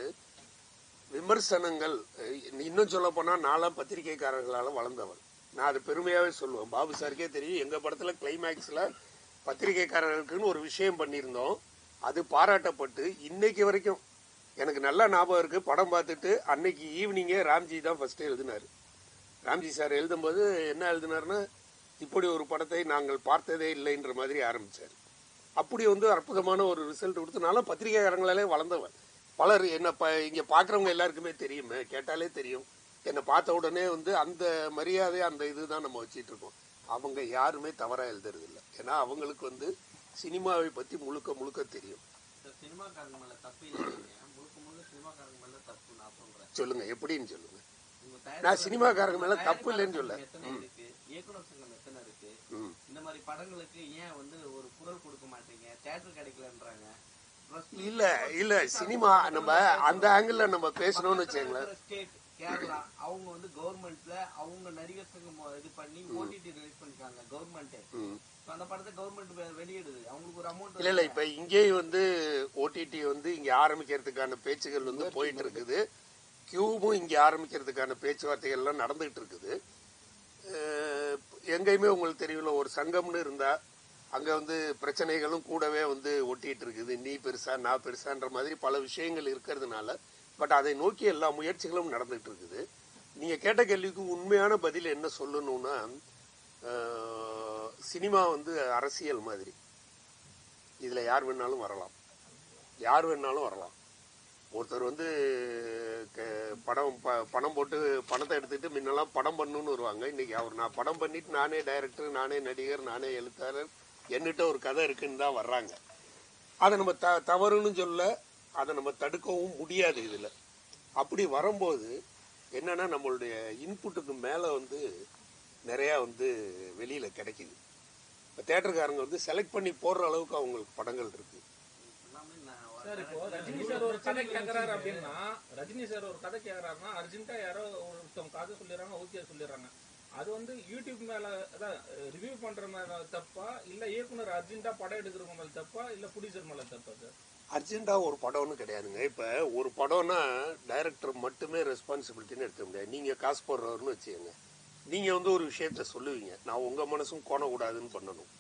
விமர்சனங்கள் அஹ், இன்னும் சொல்ல போனா நாலாம் பத்திரிகைக்காரர்களால வளர்ந்தவன் நான் அது பெருமையாவே சொல்லுவேன் பாபு சாருக்கே தெரியும் எங்க படத்துல கிளைமேக்ஸ்ல பத்திரிகைக்காரர்களுக்குன்னு ஒரு விஷயம் பண்ணியிருந்தோம் அது பாராட்டப்பட்டு இன்னைக்கு வரைக்கும் எனக்கு நல்ல ஞாபகம் இருக்கு படம் பார்த்துட்டு அன்னைக்கு ஈவினிங்கே ராம்ஜி தான் ஃபர்ஸ்ட் எழுதினாரு ராம்ஜி சார் எழுதும்போது என்ன எழுதினாருன்னா இப்படி ஒரு படத்தை நாங்கள் பார்த்ததே இல்லைன்ற மாதிரி ஆரம்பிச்சார் அப்படி வந்து அற்புதமான ஒரு ரிசல்ட் கொடுத்தனால பத்திரிகைக்காரங்களாலே வளர்ந்தவன் பலர் என்ன ப இங்க பாக்குறவங்க எல்லாருக்குமே தெரியுமே கேட்டாலே தெரியும் என்னை பார்த்த உடனே வந்து அந்த மரியாதை அந்த இதுதான் நம்ம வச்சிட்டு இருக்கோம் அவங்க யாருமே தவறா எழுதுறது இல்ல ஏன்னா அவங்களுக்கு வந்து சினிமாவை பத்தி முழுக்க முழுக்க தெரியும் சார் சினிமாக்காரங்க மேல தப்பு இல்லைங்க முழுக்க முழுக்க சினிமாக்காரங்க மேல தப்பு நான் சொல்றேன் சொல்லுங்க எப்படின்னு சொல்லுங்க உங்க நான் தயாரிப்பாளர் சினிமாக்காரங்க மேல தயாரிப்பாளர் தப்பு இல்லைன்னு சொல்ல சங்கம் எத்தனை இருக்கு இயக்குனர் சங்கம் எத்தனை இருக்கு ம். இந்த மாதிரி படங்களுக்கு ஏன் வந்து ஒரு குரல் கொடுக்க மாட்டீங்க தேட்டர் கிடைக்கலன்றாங்க இல்ல இல்ல சினிமா நம்ம அந்த ஆங்கிள் நம்ம பேசணும்னு வச்சுங்களேன் ஸ்டேட் கேரளா அவங்க வந்து கவர்மெண்ட்ல அவங்க நடிகர் சங்கம் இது பண்ணி ஓடிடி ரிலீஸ் பண்ணிருக்காங்க கவர்மெண்ட் அந்த படத்தை கவர்மெண்ட் வெளியிடுது அவங்களுக்கு ஒரு அமௌண்ட் இல்ல இல்ல இப்ப இங்கேயும் வந்து ஓடிடி வந்து இங்க ஆரம்பிக்கிறதுக்கான பேச்சுகள் வந்து போயிட்டு இருக்குது கியூபும் இங்க ஆரம்பிக்கிறதுக்கான பேச்சுவார்த்தைகள் எல்லாம் நடந்துகிட்டு இருக்குது அஹ் எங்கேயுமே உங்களுக்கு தெரியல ஒரு சங்கம்னு இருந்தா அங்க வந்து பிரச்சனைகளும் கூடவே வந்து ஒட்டிட்டு இருக்குது நீ பெருசா நான் பெருசான்ற மாதிரி பல விஷயங்கள் இருக்கிறதுனால பட் அதை நோக்கி எல்லா முயற்சிகளும் நடந்துட்டு இருக்குது நீங்க கேட்ட கேள்விக்கு உண்மையான பதில் என்ன சொல்லணும்னா அஹ், சினிமா வந்து அரசியல் மாதிரி இதுல யார் வேணாலும் வரலாம் யார் வேணாலும் வரலாம் ஒருத்தர் வந்து க- படம் ப- பணம் போட்டு பணத்தை எடுத்துட்டு முன்னெல்லாம் படம் பண்ணணும்னு வருவாங்க இன்னைக்கு அவர் நான் படம் பண்ணிட்டு நானே டைரக்டர் நானே நடிகர் நானே எழுத்தாளர் என்னிட்ட ஒரு கதை இருக்குன்னு தான் வர்றாங்க அதை நம்ம த தவறுன்னு சொல்ல அதை நம்ம தடுக்கவும் முடியாது இதுல அப்படி வரும்போது என்னன்னா நம்மளுடைய இன்புட்டுக்கு மேல வந்து நிறைய வந்து வெளியில கிடைக்குது இப்போ தேட்டருக்காரங்க வந்து செலக்ட் பண்ணி போடுற அளவுக்கு அவங்களுக்கு படங்கள் இருக்கு சார் இப்போ ரஜினி சார் ஒரு கதை கேக்குறாரு அப்படின்னா ரஜினி சார் ஒரு கதை கேக்குறாருன்னா அர்ஜென்ட்டா யாரோ ஒருத்தவங்க கதை சொல்லிடுறாங்க ஓகே சொல்லிடுறாங்க அது வந்து யூடியூப் மேல அதான் ரிவ்யூ பண்ற மேல தப்பா இல்ல இயக்குனர் அர்ஜென்ட்டா படம் எடுக்கிறவங்க மேல தப்பா இல்ல ப்ரொடியூசர் மேல தப்பா சார் அர்ஜென்டா ஒரு படம்னு கிடையாதுங்க இப்ப ஒரு படம்னா டைரக்டர் மட்டுமே ரெஸ்பான்சிபிலிட்டின்னு எடுக்க முடியாது நீங்க காசு போடுறவர்னு வச்சுக்கோங்க நீங்க வந்து ஒரு விஷயத்த சொல்லுவீங்க நான் உங்க மனசும் கோணக்கூடாதுன்னு பண்ணணும்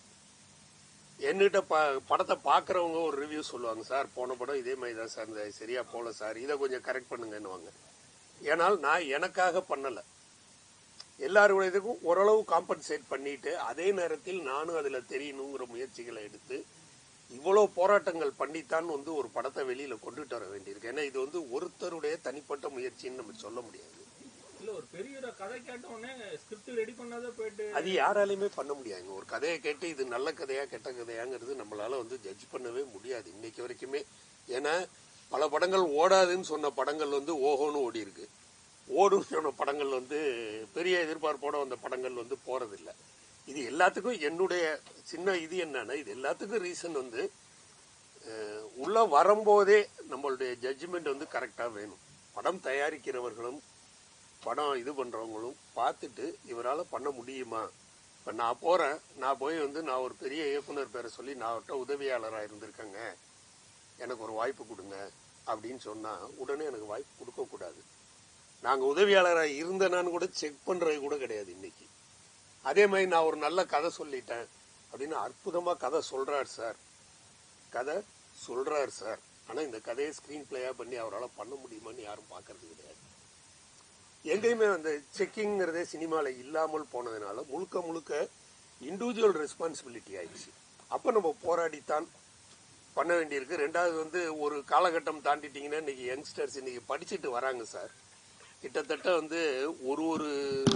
என்கிட்ட ப படத்தை பார்க்குறவங்க ஒரு ரிவ்யூ சொல்லுவாங்க சார் போன படம் இதே மாதிரி தான் சார் இந்த சரியா போல சார் இதை கொஞ்சம் கரெக்ட் பண்ணுங்கன்னுவாங்க ஏனால் நான் எனக்காக பண்ணலை எல்லாருடைய இதுக்கும் ஓரளவு காம்பன்சேட் பண்ணிட்டு அதே நேரத்தில் நானும் அதில் தெரியணுங்கிற முயற்சிகளை எடுத்து இவ்வளோ போராட்டங்கள் பண்ணித்தான் வந்து ஒரு படத்தை வெளியில கொண்டுட்டு வர வேண்டியிருக்கு ஏன்னா இது வந்து ஒருத்தருடைய தனிப்பட்ட முயற்சின்னு நம்ம சொல்ல முடியாது இல்ல ஒரு பெரிய ஒரு கதை கேட்ட உடனே ஸ்கிரிப்ட் ரெடி பண்ணாத போயிட்டு அது யாராலையுமே பண்ண முடியாதுங்க ஒரு கதையை கேட்டு இது நல்ல கதையா கெட்ட கதையாங்கிறது நம்மளால வந்து ஜட்ஜ் பண்ணவே முடியாது இன்னைக்கு வரைக்குமே ஏன்னா பல படங்கள் ஓடாதுன்னு சொன்ன படங்கள் வந்து ஓஹோன்னு ஓடி இருக்கு ஓடுன்னு சொன்ன படங்கள் வந்து பெரிய எதிர்பார்ப்போட வந்த படங்கள் வந்து போறதில்ல இது எல்லாத்துக்கும் என்னுடைய சின்ன இது என்னன்னா இது எல்லாத்துக்கும் ரீசன் வந்து அஹ், உள்ள வரும்போதே நம்மளுடைய ஜட்ஜ்மெண்ட் வந்து கரெக்டா வேணும் படம் தயாரிக்கிறவர்களும் படம் இது பண்றவங்களும் பார்த்துட்டு இவரால பண்ண முடியுமா இப்ப நான் போறேன் நான் போய் வந்து நான் ஒரு பெரிய இயக்குனர் பேரை சொல்லி நான் அவர்கிட்ட உதவியாளரா இருந்திருக்கேங்க எனக்கு ஒரு வாய்ப்பு கொடுங்க அப்படின்னு சொன்னா உடனே எனக்கு வாய்ப்பு கொடுக்க கூடாது நாங்க உதவியாளரா இருந்தேனான்னு கூட செக் பண்றது கூட கிடையாது இன்னைக்கு அதே மாதிரி நான் ஒரு நல்ல கதை சொல்லிட்டேன் அப்படின்னு அற்புதமா கதை சொல்றார் சார் கதை சொல்றார் சார் ஆனா இந்த கதையை ஸ்கிரீன் பிளேயா பண்ணி அவரால் பண்ண முடியுமான்னு யாரும் பார்க்கறது கிடையாது எங்கேயுமே அந்த செக்கிங்கிறதே சினிமால இல்லாமல் போனதுனால முழுக்க முழுக்க இண்டிவிஜுவல் ரெஸ்பான்சிபிலிட்டி ஆயிடுச்சு அப்ப நம்ம போராடித்தான் பண்ண வேண்டியிருக்கு ரெண்டாவது வந்து ஒரு காலகட்டம் தாண்டிட்டீங்கன்னா இன்னைக்கு யங்ஸ்டர்ஸ் இன்னைக்கு படிச்சுட்டு வராங்க சார் கிட்டத்தட்ட வந்து ஒரு ஒரு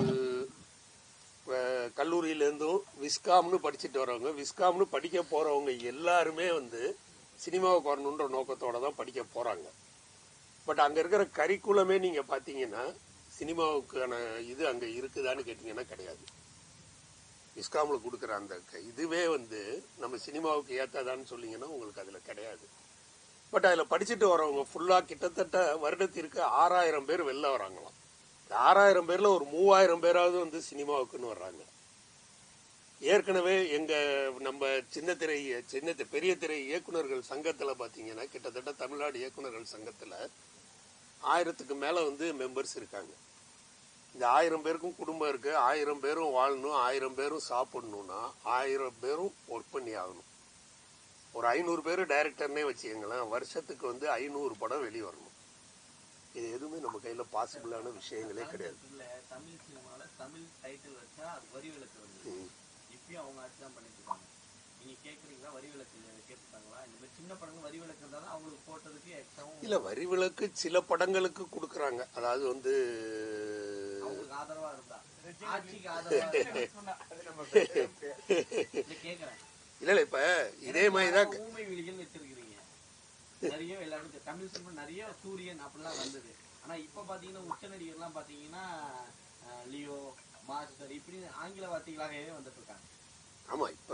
அஹ், கல்லூரியிலேருந்தும் விஸ்காம்னு படிச்சுட்டு வரவங்க விஸ்காம்னு படிக்க போறவங்க எல்லாருமே வந்து சினிமாவுக்கு வரணுன்ற நோக்கத்தோட தான் படிக்க போறாங்க பட் அங்க இருக்கிற கரிக்குலமே நீங்க பாத்தீங்கன்னா சினிமாவுக்கான இது அங்க இருக்குதான்னு கேட்டீங்கன்னா கிடையாது விஸ்காம்ல கொடுக்குற அந்த க- இதுவே வந்து நம்ம சினிமாவுக்கு ஏத்தாதான்னு சொன்னீங்கன்னா உங்களுக்கு அதுல கிடையாது பட் அதுல படிச்சுட்டு வரவங்க ஃபுல்லா கிட்டத்தட்ட வருடத்திற்கு ஆறாயிரம் பேர் வெளில வராங்களாம் இந்த ஆறாயிரம் பேர்ல ஒரு மூவாயிரம் பேராவது வந்து சினிமாவுக்குன்னு வர்றாங்க ஏற்கனவே எங்க நம்ம சின்ன திரை சின்ன தி- பெரிய திரை இயக்குனர்கள் சங்கத்துல பாத்தீங்கன்னா கிட்டத்தட்ட தமிழ்நாடு இயக்குனர்கள் சங்கத்துல ஆயிரத்துக்கு மேல வந்து மெம்பர்ஸ் இருக்காங்க இந்த ஆயிரம் பேருக்கும் குடும்பம் இருக்கு ஆயிரம் பேரும் வாழணும் ஆயிரம் பேரும் சாப்பிடணும்னா ஆயிரம் பேரும் ஒர்க் பண்ணி ஆகணும் ஒரு ஐநூறு பேர் டைரக்டர்னே வச்சுக்கங்களேன் வருஷத்துக்கு வந்து ஐநூறு படம் வெளியே வரணும் இது எதுவுமே நம்ம கையில பாசிபிளான விஷயங்களே கிடையாது இல்ல தமிழ் சினிமால தமிழ் டைட்டில் வச்சா அது வரி விலக்கு வந்து இப்பயும் அவங்க ஆட்சி தான் பண்ணிட்டு இருக்காங்க நீங்க கேக்குறீங்களா வரி விலக்கு கேட்டுருக்காங்களா இந்த மாதிரி சின்ன படங்கள் வரி விலக்கு இருந்தாலும் அவங்களுக்கு போட்டதுக்கு எக்ஸ்ட்ராவும் இல்ல வரி விலக்கு சில படங்களுக்கு கொடுக்கறாங்க அதாவது வந்து அவங்களுக்கு ஆதரவா இருந்தா ஆட்சிக்கு ஆதரவா இருந்தா இல்ல கேக்குறேன் இல்ல இல்ல இப்ப இதே மாதிரிதான் ஊமை விழிகள் வச்சிருக்கிறீங்க நிறைய எல்லாரும் தெ- தமிழ் சினிமா நிறைய சூரியன் அப்படிலாம் வந்தது ஆனா இப்ப பாத்தீங்கன்னா உச்ச நடிகர்லாம் பாத்தீங்கன்னா அஹ், லியோ மாஸ்டர் இப்படி ஆங்கில வார்த்தைகளாகவே வந்துட்டு இருக்காங்க ஆமா இப்ப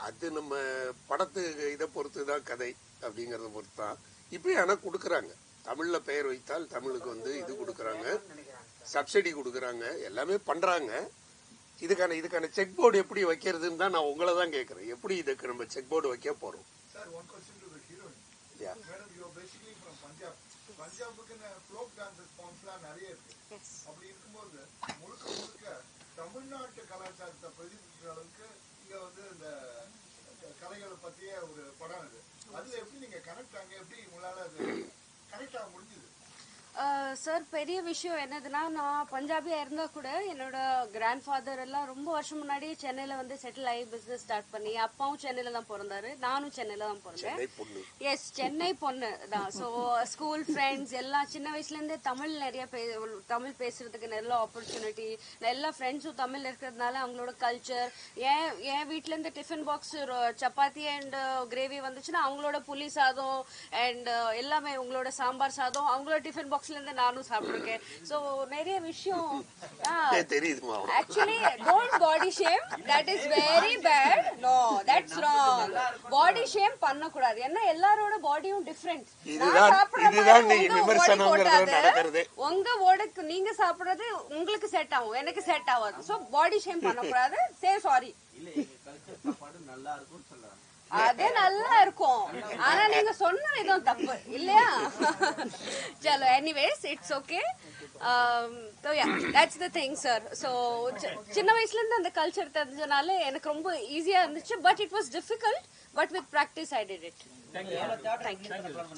அது நம்ம படத்து இதை பொறுத்து தான் கதை அப்படிங்கறத பொறுத்து தான் இப்பயும் ஆனா கொடுக்குறாங்க தமிழ்ல பெயர் வைத்தால் தமிழுக்கு வந்து இது கொடுக்குறாங்க சப்சிடி கொடுக்குறாங்க எல்லாமே பண்றாங்க இதுக்கான இதுக்கான செக் போர்டு எப்படி வைக்கிறதுன்னு தான் நான் உங்களை தான் கேட்கறேன் எப்படி இதுக்கு நம்ம செக் போர்டு வைக்க போறோம் Sir, one question to the heroine. Yeah. Madam, you are basically from Punjab. பஞ்சாபுக்குன்னு ஃப்ளோக் டான்ஸ் ஃபார்ம்ஸ்லாம் நிறைய இருக்கு அப்படி இருக்கும்போது முழுக்க முழுக்க தமிழ்நாட்டு கலாச்சாரத்தை பிரதிபலிக்கிற அளவுக்கு இங்க வந்து இந்த கலைகளை பத்திய ஒரு படம் இது அதுல எப்படி நீங்க கனெக்ட் ஆங்க எப்படி உங்களால அது கனெக்ட் ஆக முடிஞ்சது சார் பெரிய விஷயம் என்னதுன்னா நான் பஞ்சாபியா இருந்தா கூட என்னோட கிராண்ட் ஃபாதர் எல்லாம் ரொம்ப வருஷம் முன்னாடி சென்னையில வந்து செட்டில் ஆகி பிசினஸ் ஸ்டார்ட் பண்ணி அப்பாவும் சென்னையில தான் பிறந்தாரு நானும் சென்னையில தான் பிறந்தேன் சென்னை பொண்ணு எஸ் சென்னை பொண்ணு தான் ஸோ ஸ்கூல் ஃப்ரெண்ட்ஸ் எல்லாம் சின்ன வயசுல இருந்தே தமிழ் நிறைய பே தமிழ் பேசுறதுக்கு நல்ல ஆப்பர்ச்சுனிட்டி எல்லா ஃப்ரெண்ட்ஸும் தமிழ் இருக்கிறதுனால அவங்களோட கல்ச்சர் ஏன் என் வீட்ல இருந்து tiffin box chapati and gravy வந்துச்சுன்னா அவங்களோட புளி சாதம் அண்ட் எல்லாமே உங்களோட சாம்பார் சாதம் அவங்களோட டிஃபன் பாக்ஸ்ல இருந்து நானும் சாப்பிட்டிருக்கேன் ஸோ நிறைய விஷயம் ஏ, தெரியுதுமா actually don't body shame that is very bad no that's wrong body shame பண்ணக்கூடாது ஏன்னா எல்லாரோட பாடியும் டிஃப்ரெண்ட் இதுதான் இதுதான் நீ விமர்சனங்கிறது நடக்கிறது உங்க ஓடுக்கு நீங்க சாப்பிடுறது உங்களுக்கு செட் ஆகும் எனக்கு செட் ஆகாது சோ பாடி ஷேம் பண்ணக்கூடாது சே சாரி இல்ல எங்க கல்ச்சர் சாப்பாடு நல்லா இருக்கும்னு சொல்றாங்க அது நல்லா இருக்கும் ஆனா நீங்க சொன்ன விதம் தப்பு இல்லையா சலோ anyways it's okay so yeah that's the thing sir so சின்ன வயசுல இருந்து அந்த கல்ச்சர் தெரிஞ்சனால எனக்கு ரொம்ப ஈஸியா இருந்துச்சு but it was difficult but with practice I did it thank you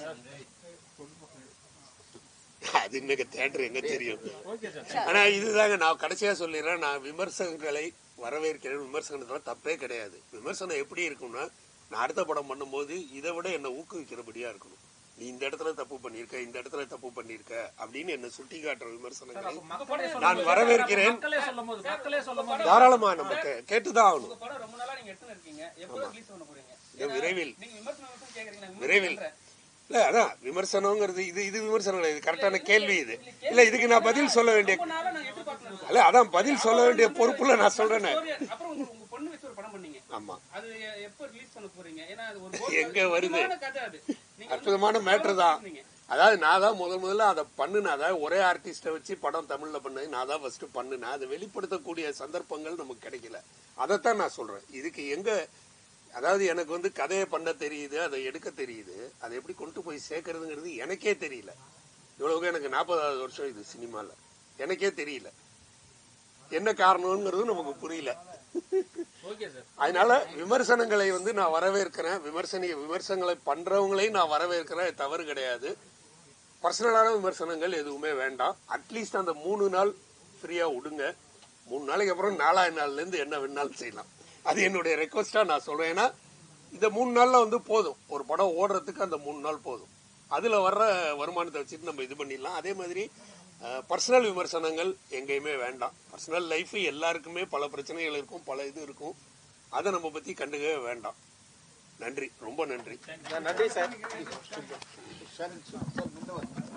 அது இன்னைக்கு தேட்டர் எங்க தெரியும் ஆனா இதுதாங்க நான் கடைசியா சொல்லிடுறேன் நான் விமர்சனங்களை வரவேற்கிறேன் விமர்சனத்துல தப்பே கிடையாது விமர்சனம் எப்படி இருக்கும்னா நான் அடுத்த படம் பண்ணும்போது இதை விட என்னை ஊக்குவிக்கிறபடியா இருக்கணும் நீ இந்த இடத்துல தப்பு பண்ணிருக்க இந்த இடத்துல தப்பு பண்ணிருக்க அப்படின்னு என்ன சுட்டி காட்டுற விமர்சனங்களை மக்களே நான் சொல்லும் வரவேற்கிறேன் மக்களே சொல்லும் போது மக்களே சொல்லும் போது தாராளமா நம்ம கே- கேட்டுதான் ஆகணும் உங்க படம் ரொம்ப நாளா நீங்க எடுத்துன்னு இருக்கீங்க எப்போ ரிலீஸ் பண்ண போறீங்க இது விரைவில் நீங்க விமர்சனம் விமர்சனம் கேக்குறீங்க நான் விரைவில் விமர்சனம் பண்றேன். இல்ல அதான் விமர்சனங்கிறது இது இது விமர்சனம் கிடையாது கரெக்டான கேள்வி இது இல்ல இதுக்கு நான் பதில் சொல்ல வேண்டிய ரொம்ப நாளா நான் எதிர்பார்த்துட்டு இருக்கேன். இல்ல அதான் பதில் சொல்ல வேண்டிய பொறுப்புல நான் சொல்றேனே Story- அப்புறம் உங்க உங்க பொண்ணு வச்சு ஒரு படம் பண்ணீங்க ஆமா அது எ- எப்போ ரிலீஸ் பண்ண போறீங்க ஏன்னா அது ஒரு எங்க வருது? முக்கியமான கதை அது நீங்க வந்து அற்புதமான மேட்ரு தான் சொன்னீங்க. அதாவது நான் தான் முதல் முதல்ல அதை பண்ணுனேன் அதாவது ஒரே ஆர்டிஸ்ட வச்சு படம் தமிழ்ல பண்ணது நான் தான் ஃபர்ஸ்ட் பண்ணுனேன் அதை வெளிப்படுத்தக்கூடிய சந்தர்ப்பங்கள் நமக்கு கிடைக்கல அதைத்தான் நான் சொல்றேன் இதுக்கு எங்க அதாவது எனக்கு வந்து கதையை பண்ண தெரியுது அதை எடுக்க தெரியுது அதை எப்படி கொண்டு போய் சேர்க்கறதுங்கிறது எனக்கே தெரியல இவ்வளவுக்கு எனக்கு நாற்பதாவது வருஷம் இது சினிமால எனக்கே தெரியல என்ன காரணம்ங்கிறது நமக்கு புரியல ஓகே சார் அதனால விமர்சனங்களை வந்து நான் வரவேற்கிறேன் விமர்சன விமர்சனங்களை பண்றவங்களையும் நான் வரவேற்கிறேன் அது தவறு கிடையாது பர்சனலான விமர்சனங்கள் எதுவுமே வேண்டாம் அட்லீஸ்ட் அந்த மூணு நாள் ஃப்ரீயா விடுங்க மூணு நாளைக்கு அப்புறம் நாலாயிரம் நாள்ல இருந்து என்ன வேணாலும் செய்யலாம் அது என்னுடைய ரெக்வஸ்டா நான் சொல்றேன் ஏன்னா இந்த மூணு நாள்ல வந்து போதும் ஒரு படம் ஓடுறதுக்கு அந்த மூணு நாள் போதும் அதுல வர்ற வருமானத்தை வச்சுட்டு நம்ம இது பண்ணிடலாம் அதே மாதிரி பர்சனல் விமர்சனங்கள் எங்கேயுமே வேண்டாம் பர்சனல் லைஃப் எல்லாருக்குமே பல பிரச்சனைகள் இருக்கும் பல இது இருக்கும் அதை நம்ம பத்தி கண்டுக்கவே வேண்டாம் நன்றி ரொம்ப நன்றி நன்றி சார் ஷரன் சார் முன்ன வந்து